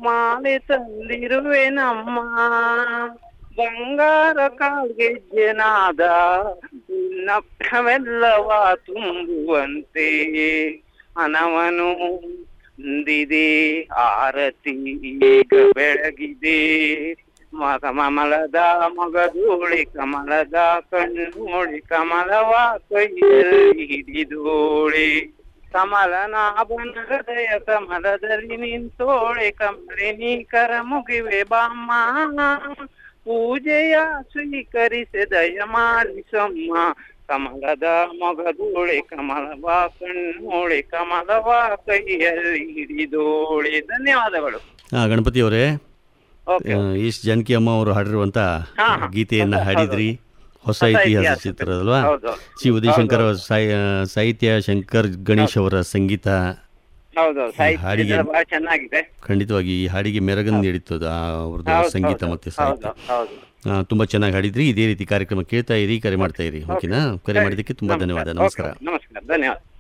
ಮಾಲೆ ತಂದಿರುವೆ ನಮ್ಮ ಬಂಗಾರ ಕಾಲ್ಗೆಜ್ಜೆನಾದ ನಪ್ಪವೆಲ್ಲವ ತುಂಬುವಂತೆ ಹಣವನು ಹೊಂದಿದೆ ಆರತಿ ಈಗ ಬೆಳಗಿದೆ ಮ- ಕಮಲದ ಮಗದೂಳಿ ಕಮಲದ ಕಣ್ಣೋಳಿ ಕಮಲವ ಕೈಯಲ್ಲಿ ಹಿಡಿದೋಳಿ ಕಮಲನಾಭನ ಹೃದಯ ಕಮಲದಲ್ಲಿ ನಿಂತೋಳೆ ಕಮಲಿನಿ ಕರ ಮುಗಿವೆ ಬಾಮ್ಮ ಪೂಜೆಯ ಸ್ವೀಕರಿಸಿ ದಯ ಮಾಡಿಸಮ್ಮ ಕಮಲದ ಮೊಗದೋಳೆ ಕಮಲವ ಕಣ್ಣೋಳೆ ಕಮಲವ ಕೈಯಲ್ಲಿ ಹಿಡಿದೋಳೆ ಧನ್ಯವಾದಗಳು ಹಾಂ ಗಣಪತಿ ಅವರೇ ಓಕೆ ಈಶ್ ಜಾನಕಿ ಅಮ್ಮ ಅವರು ಹಾಡಿರುವಂಥ ಹಾ, ಹಾ. ಗೀತೆಯನ್ನು ಹೌದು. ಹಾಡಿದ್ರಿ ಹೊಸ ಹೊಸ ಇತಿಹಾಸ ಇತಿಹಾಸ. ಚಿತ್ರ ಅಲ್ವಾ ಹೌದು ಸಿ ಉದಯಶಂಕರ್ ಅವರ ಸಾಹಿ- ಸಾಹಿತ್ಯ ಶಂಕರ್ ಗಣೇಶ್ ಅವರ ಸಂಗೀತ ಹೌದು ಸಾಹಿತ್ಯ ಹಾಡಿಗೆ- ಬಹಳ ಚೆನ್ನಾಗಿದೆ ಖಂಡಿತವಾಗಿ ಈ ಹಾಡಿಗೆ ಮೆರಗನ್ನು ನೀಡಿತ್ತು ಅದು, ಆ ಅವ್ರದ್ದು ಹೌದು, ಸಂಗೀತ ಹೌದು, ಮತ್ತು ಸಾಹಿತ್ಯ ಹೌದು ಹೌದು ಆ, ತುಂಬಾ ಚೆನ್ನಾಗಿ ಹಾಡಿದ್ರಿ ಇದೇ ರೀತಿ ಕಾರ್ಯಕ್ರಮ ಕೇಳ್ತಾ ಇರಿ ಕರೆ ಮಾಡ್ತಾ ಇರಿ ಓಕೆನಾ ಕರೆ ಮಾಡಿದ್ದಕ್ಕೆ ತುಂಬಾ ಧನ್ಯವಾದ ನಮಸ್ಕಾರ ಓಕೆ, ನಮಸ್ಕಾರ ಧನ್ಯವಾದ